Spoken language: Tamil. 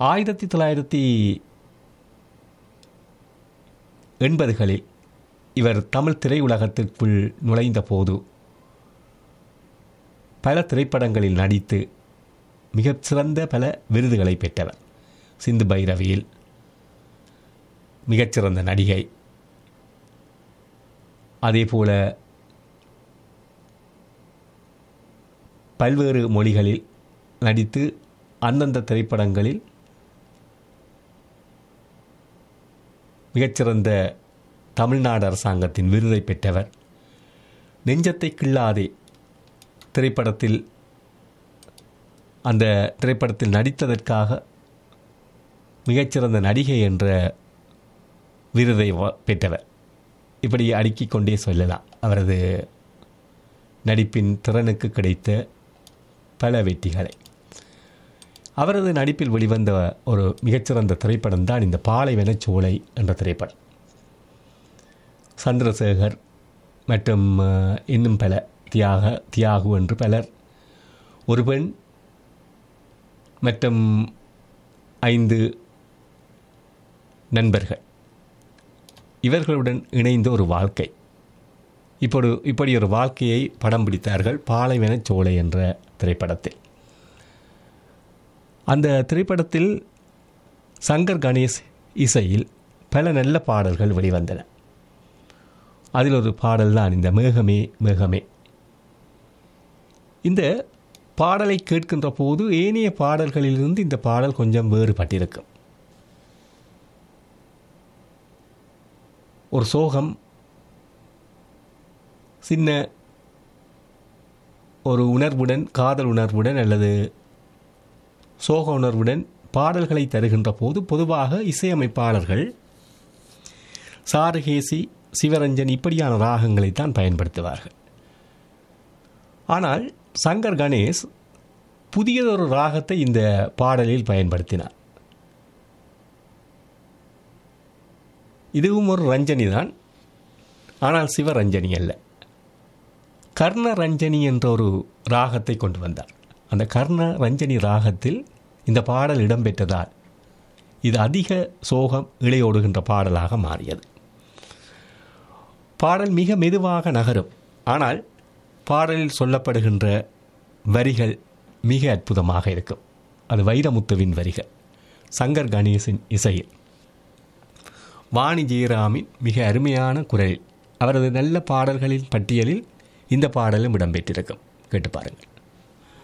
ஆயிரத்தி தொள்ளாயிரத்தி எண்பதுகளில் இவர் தமிழ் திரையுலகத்திற்குள் நுழைந்த போது பல திரைப்படங்களில் நடித்து மிகச் சிறந்த பல விருதுகளை பெற்றவர் சிந்து பைரவியில் மிகச்சிறந்த நடிகை அதேபோல பல்வேறு மொழிகளில் நடித்து அந்தந்த திரைப்படங்களில் மிகச்சிறந்த தமிழ்நாடு அரசாங்கத்தின் விருதை பெற்றவர் நெஞ்சத்தை கிள்ளாதே திரைப்படத்தில் அந்த திரைப்படத்தில் நடித்ததற்காக மிகச்சிறந்த நடிகை என்ற விருதை வ- பெற்றவர் இப்படி அடுக்கிக் கொண்டே சொல்லலாம் அவரது நடிப்பின் திறனுக்கு கிடைத்த பல வெற்றிகளை அவரது நடிப்பில் வெளிவந்த ஒரு மிகச்சிறந்த திரைப்படம் தான் இந்த பாலைவனச் சோலை என்ற திரைப்படம் சந்திரசேகர் மற்றும் அஹ், இன்னும் பல தியாக தியாகு என்று பலர் ஒரு பெண் மற்றும் ஐந்து நண்பர்கள் இவர்களுடன் இணைந்த ஒரு வாழ்க்கை இப்படி இப்படி ஒரு வாழ்க்கையை படம் பிடித்தார்கள் பாலைவனச் சோலை என்ற திரைப்படத்தில் அந்த திரைப்படத்தில் சங்கர் கணேஷ் இசையில் பல நல்ல பாடல்கள் வெளிவந்தன அதில் ஒரு பாடல் தான் இந்த மேகமே மேகமே இந்த பாடலை கேட்கின்ற போது ஏனைய பாடல்களிலிருந்து இந்த பாடல் கொஞ்சம் வேறுபட்டிருக்கும் ஒரு சோகம் சின்ன ஒரு உணர்வுடன் காதல் உணர்வுடன் அல்லது சோக உணர்வுடன் பாடல்களை தருகின்ற போது பொதுவாக இசையமைப்பாளர்கள் சாருகேசி சிவரஞ்சன் இப்படியான ராகங்களைத்தான் பயன்படுத்துவார்கள் ஆனால் சங்கர் கணேஷ் புதியதொரு ராகத்தை இந்த பாடலில் பயன்படுத்தினார் இதுவும் ஒரு ரஞ்சனி தான் ஆனால் சிவரஞ்சனி அல்ல கர்ண ரஞ்சனி என்ற ஒரு ராகத்தை கொண்டு வந்தார் அந்த கர்ண ரஞ்சனி ராகத்தில் இந்த பாடல் இடம்பெற்றதால் இது அதிக சோகம் இழையோடுகின்ற பாடலாக மாறியது பாடல் மிக மெதுவாக நகரும் ஆனால் பாடலில் சொல்லப்படுகின்ற வரிகள் மிக அற்புதமாக இருக்கும் அது வைரமுத்துவின் வரிகள் சங்கர் கணேசின் இசையில் வாணி ஜெயராமின் மிக அருமையான குரலில் அவரது நல்ல பாடல்களின் பட்டியலில் இந்த பாடலும் இடம்பெற்றிருக்கும் கேட்டு பாருங்கள்